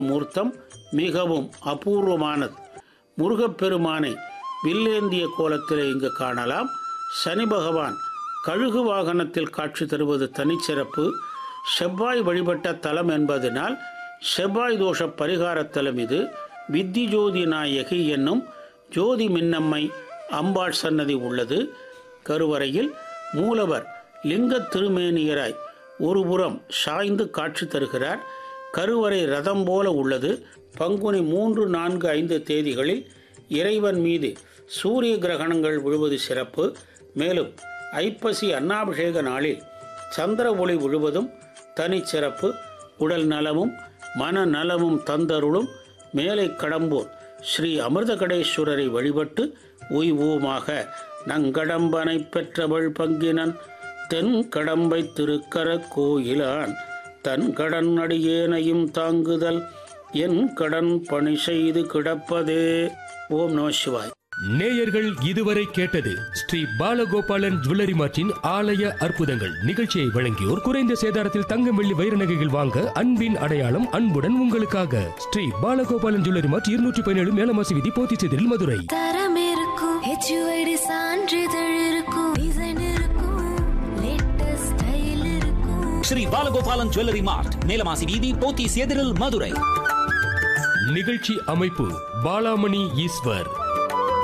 மூர்த்தம் மிகவும் அபூர்வமானது முருகப்பெருமானை வில்லேந்திய கோலத்திலே இங்கு காணலாம் சனி பகவான் கழுகு வாகனத்தில் காட்சி தருவது தனிச்சிறப்பு செவ்வாய் வழிபட்ட தலம் என்பதனால் செவ்வாய் தோஷ பரிகார தலம் இது வித்தி ஜோதி நாயகி என்னும் ஜோதி மின்னம்மை அம்பாள் சன்னதி உள்ளது கருவறையில் மூலவர் லிங்க திருமேனியராய் ஒருபுறம் சாய்ந்து காட்சி தருகிறார் கருவறை ரதம் போல உள்ளது பங்குனி மூன்று நான்கு ஐந்து தேதிகளில் இறைவன் மீது சூரிய கிரகணங்கள் விழுவது சிறப்பு மேலும் ஐப்பசி அன்னாபிஷேக நாளில் சந்திர ஒளி விழுவதும் தனிச்சிறப்பு உடல் நலமும் மன நலமும் தந்தருளும் மேலை கடம்பூர் ஸ்ரீ அமிர்தகடேஸ்வரரை வழிபட்டு உய்வோமாக நங்கடம்பனை பெற்றவள் பங்கினன் தென் கடம்பை திருக்கர கோயிலான் தன் கடன் அடியேனையும் தாங்குதல் என் கடன் பணி செய்து கிடப்பதே ஓம் நம சிவாய் நேயர்கள் இதுவரை கேட்டது ஸ்ரீ பாலகோபாலன் ஜுவல்லரி மார்ட்டின் ஆலய அற்புதங்கள் நிகழ்ச்சியை வழங்கியோர் குறைந்த சேதாரத்தில் தங்கம் வெள்ளி வைர நகைகள் வாங்க அன்பின் அடையாளம் அன்புடன் உங்களுக்காக ஸ்ரீ பாலகோபாலன் ஜுவல்லரி மார்ட் இருநூற்றி பதினேழு மேலமாசி விதி போத்திச்செதில் மதுரை தரம் இருக்கும் ஹெச்யூஐடி சான்றிதழ் இருக்கும் டிசைன் இருக்கும் லேட்டஸ்ட் ஸ்டைல் இருக்கும் ஸ்ரீ பாலகோபாலன் ஜுவல்லரி மார்ட் மேலமாசி வீதி போத்தி சேதிரில் மதுரை நிகழ்ச்சி அமைப்பு பாலாமணி ஈஸ்வர்